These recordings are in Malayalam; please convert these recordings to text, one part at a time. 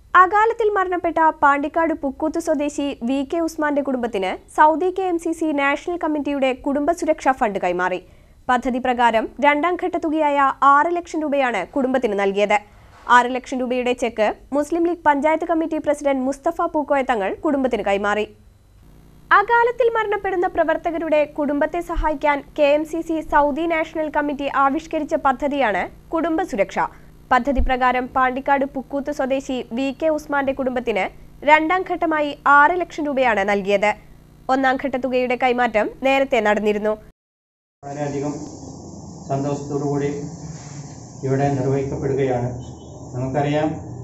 അകാലത്തിൽ മരണപ്പെട്ട പാണ്ടിക്കാട് പുക്കൂത്ത് സ്വദേശി വി കെ ഉസ്മാന്റെ കുടുംബത്തിന് Saudi K M C C national കമ്മിറ്റിയുടെ കുടുംബ സുരക്ഷാ ഫണ്ട് കൈമാറി പദ്ധതി പ്രകാരം രണ്ടാം ഘട്ട തുകയായ ആറ് ലക്ഷം രൂപയാണ് കുടുംബത്തിന് നൽകിയത് ആറ് ലക്ഷം രൂപയുടെ cheque Muslim League panchayat committee president Mustafa Pookoya Thangal കുടുംബത്തിന് കൈമാറി അകാലത്തിൽ മരണപ്പെടുന്ന പ്രവർത്തകരുടെ കുടുംബത്തെ സഹായിക്കാൻ K M C C Saudi national committee ആവിഷ്കരിച്ച പദ്ധതിയാണ് കുടുംബ സുരക്ഷ പദ്ധതി പ്രകാരം പാണ്ടിക്കാട് പുക്കൂത്ത് സ്വദേശി വി കെ ഉസ്മാന്റെ കുടുംബത്തിന് രണ്ടാം ഘട്ടമായി ആറ് ലക്ഷം രൂപയാണ് നൽകിയത് ഒന്നാം ഘട്ട തുകയുടെ കൈമാറ്റം നേരത്തെ നടന്നിരുന്നു വളരെയധികം സന്തോഷത്തോടു കൂടി ഇവിടെ നിർവഹിക്കപ്പെടുകയാണ് നമുക്കറിയാം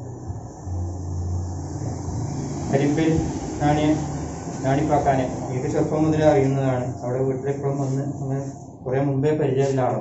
കരിമ്പിൽ നാണി നാണിപ്പാക്കാനെ എനിക്ക് ചെറുപ്പം മുതലേ അറിയുന്നതാണ് അവിടെ വീട്ടിലെപ്പോഴും വന്ന് അങ്ങനെ കുറേ മുമ്പേ പരിചയമില്ലാണ്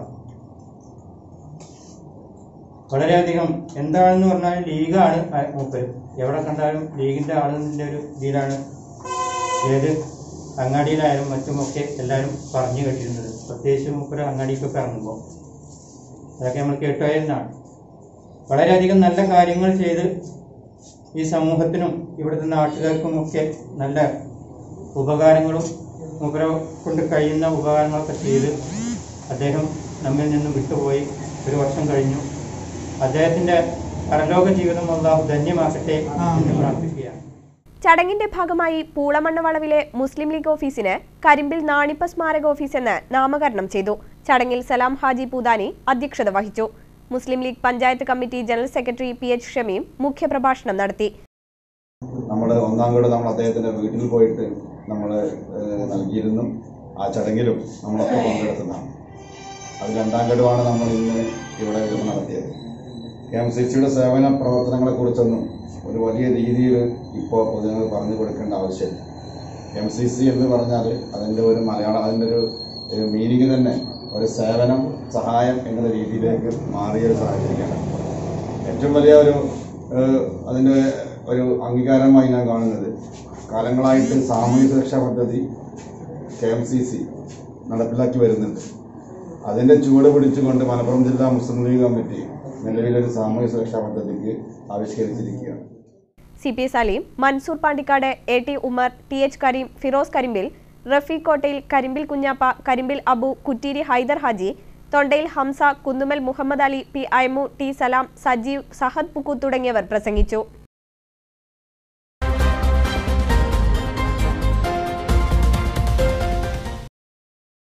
വളരെയധികം എന്താണെന്ന് പറഞ്ഞാൽ ലീഗാണ് ആ- മൂപ്പര് എവിടെ കണ്ടാലും ലീഗിൻ്റെ ആളെന്നുള്ള ഒരു ഇതിലാണ് ഏത് അങ്ങാടിയിലായാലും മറ്റുമൊക്കെ എല്ലാവരും പറഞ്ഞു കേട്ടിരുന്നത് പ്രത്യേകിച്ച് മൂപ്പര് അങ്ങാടിക്കൊക്കെ ഇറങ്ങുമ്പോൾ അതൊക്കെ നമ്മൾ കേട്ടുപോയിരുന്നാണ് വളരെയധികം നല്ല കാര്യങ്ങൾ ചെയ്ത് ഈ സമൂഹത്തിനും ഇവിടുത്തെ നാട്ടുകാർക്കും ഒക്കെ നല്ല ഉപകാരങ്ങളും മൂപ്പരെ കൊണ്ട് കഴിയുന്ന ഉപകാരങ്ങളൊക്കെ ചെയ്ത് അദ്ദേഹം നമ്മിൽ നിന്നും വിട്ടുപോയി ഒരു വർഷം കഴിഞ്ഞു അദ്ദേഹത്തിൻ്റെ പരലോക ജീവിതം അള്ളാഹു ധന്യമാക്കട്ടെ എന്ന് പ്രാർത്ഥിക്കുകയാണ് ചടങ്ങിന്റെ ഭാഗമായി പൂളമണ്ണ വളവിലെ മുസ്ലിം ലീഗ് ഓഫീസിന് കരിമ്പിൽ നാണിപ്പ സ്മാരക ഓഫീസ് എന്ന് നാമകരണം ചെയ്തു ചടങ്ങിൽ സലാം ഹാജി പൂദാനി അധ്യക്ഷത വഹിച്ചു Muslim League panchayat committee general secretary P H Shameem മുഖ്യപ്രഭാഷണം നടത്തി നമ്മൾ ഒന്നാം കൂടെ നമ്മൾ അദ്ദേഹത്തിന്റെ വീട്ടിൽ പോയിട്ട് നമ്മൾ നൽകിയിരുന്നു ആ ചടങ്ങിലും നമ്മളൊക്കെ പങ്കെടുത്തതാണ് അത് രണ്ടാം ഘട്ടമാണ് നമ്മൾ ഇന്ന് ഇവിടെ ഇത് നടത്തിയത് കെ എം സി സിയുടെ സേവന പ്രവർത്തനങ്ങളെ കുറിച്ചൊന്നും ഒരു വലിയ രീതിയിൽ ഇപ്പോൾ പൊതുജനങ്ങൾ പറഞ്ഞു കൊടുക്കേണ്ട ആവശ്യമില്ല എം സി സി എന്ന് പറഞ്ഞാൽ അതിൻ്റെ ഒരു മലയാളം അതിൻ്റെ ഒരു മീനിങ് തന്നെ ഒരു സേവനം സഹായം എന്നുള്ള രീതിയിലേക്ക് മാറിയ ഒരു സാഹചര്യമാണ് ഏറ്റവും വലിയ ഒരു ഏഹ്, അതിൻ്റെ ഒരു അംഗീകാരമായി ഞാൻ കാണുന്നത് കാലങ്ങളായിട്ട് സാമൂഹ്യ സുരക്ഷാ പദ്ധതി കെ എം സി സി നടപ്പിലാക്കി വരുന്നുണ്ട് അതിൻ്റെ ചുവട് പിടിച്ചുകൊണ്ട് മലപ്പുറം ജില്ലാ മുസ്ലിം ലീഗ് കമ്മിറ്റി നിലവിലൊരു സാമൂഹ്യ സുരക്ഷാ പദ്ധതിക്ക് ആവിഷ്കരിച്ചിരിക്കുകയാണ് C P Saleem Mansoor Pandikkad A T Umar T H Kareem Firoz Karimbil Rafeeq Kottayil Karimbil Kunjappa Karimbil Abu Kutteeri Haider Haji Thondayil Hamza Kunnumal Muhammad Ali P Ayamu T Salam Sajeev Sahad Pukku തുടങ്ങിയവർ പ്രസംഗിച്ചു